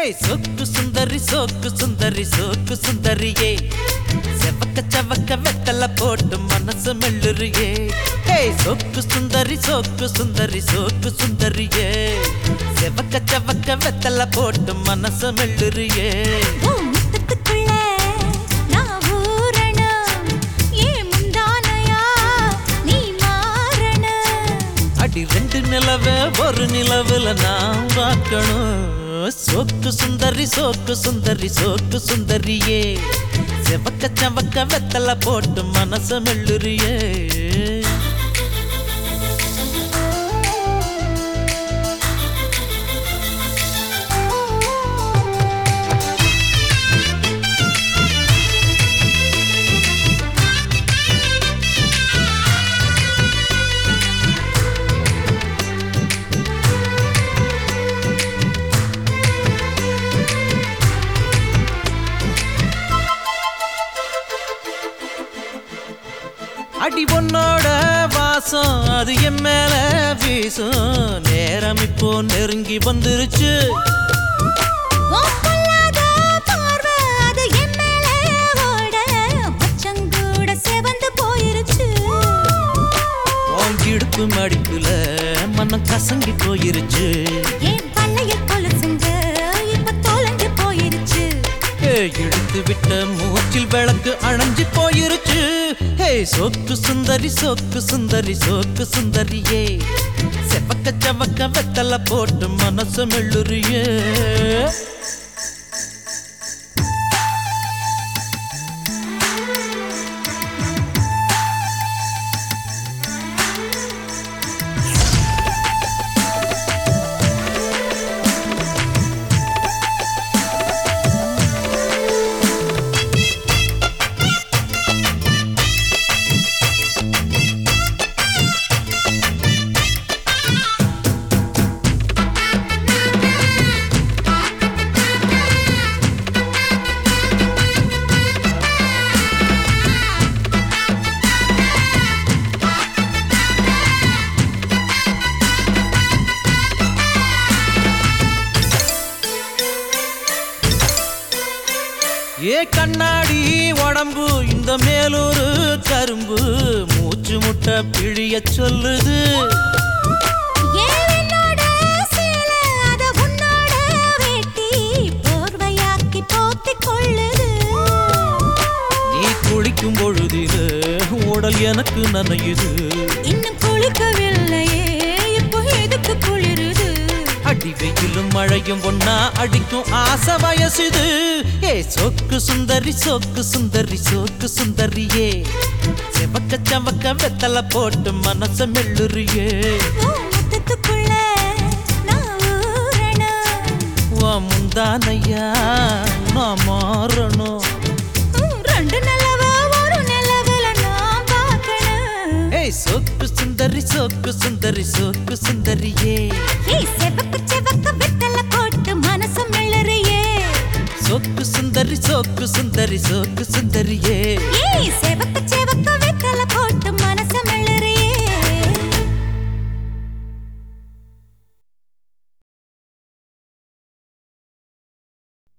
ஏய் சொக்கு சுந்தரி சோக்கு சுந்தரி சோக்கு சுந்தரியே செவக்க செவக்க வெத்தல போட்டு மனசு மெல்லுறியே ஏய் சொக்கு சுந்தரி சோக்கு சுந்தரி சோக்கு சுந்தரியே செவக்க செவக்க வெத்தல போட்டு மனசு மெல்லுறியே உன் முத்தத்துக்குள்ள நான் ஊறணும். ஏன் முந்தானையா நீ மாறணும். அடி ரெண்டு நிலவு ஒரு நிலவுல நான் பார்க்கணும் சோக்கு சுந்தரி சோக்கு சுந்தரி சோக்கு சுந்தரியே செவக்க செவக்க வெத்தல போட்டு மனச மெல்லுறியே அடி பொண்ணோட வாசம் அது என் மேல வீசும் நேரம் இப்போ நெருங்கி வந்துருச்சு உன் பொல்லாத பார்வை அது என் மேல ஓட, மச்சங்கூட செவந்து போயிருச்சு. உன் இடுப்பு மடிப்புல மனம் கசங்கி போயிருச்சு என் பல்லையில் கொலுசுங்க இப்ப தொலைஞ்சு போயிருச்சு. ஏ, இழுத்து விட்ட மூச்சில் விளக்கு அணைஞ்சு போயிருச்சு ஹே சோக்கு சுந்தரி சோக்கு சுந்தரி சோக்கு சுந்தரியே செவக்க செவக்க வெத்தல போட்டு மனசு மெல்லுறியே ஏ கண்ணாடி உடம்பு இந்த மேலூரு கரும்பு மூச்சு முட்டை பிழிய சொல்லுது ஏன் என்னோட சேலை, அத உன்னோட வேட்டி, போர்வையாக்கி போத்திக் கொள்ளுது. நீ குளிக்கும் பொழுதில உடல் எனக்கு நனையுது இன்னும் குளிக்கவில்லையே இப்போ எதுக்கு குளிருது அடி வெயிலும் மழையும் ஒன்னா அடிக்கும் ஆசை வயசுது ஏ சோக்கு சுந்தரி சோக்கு சுந்தரி சோக்கு சுந்தரியே செவக்க செவக்க வெத்தல போட்டு மனச மெல்லுறியே உன் முத்தத்துக்குள்ள நான் ஊறணும். வா முந்தானையா நான் மாறணும் உம், ரெண்டு நிலவை ஒரு நிலவுல நான் பார்க்கணும். ஏய் சோக்கு சுந்தரி சோக்கு சுந்தரி சோக்கு சுந்தரியே ஏய், செவப்பு செவப்பு வெத்தல போட்டு மனசு மெல்லுறியே. சோக்கு சுந்தரி சோக்கு சுந்தரி சோக்கு சுந்தரியே ஏய், செவப்பு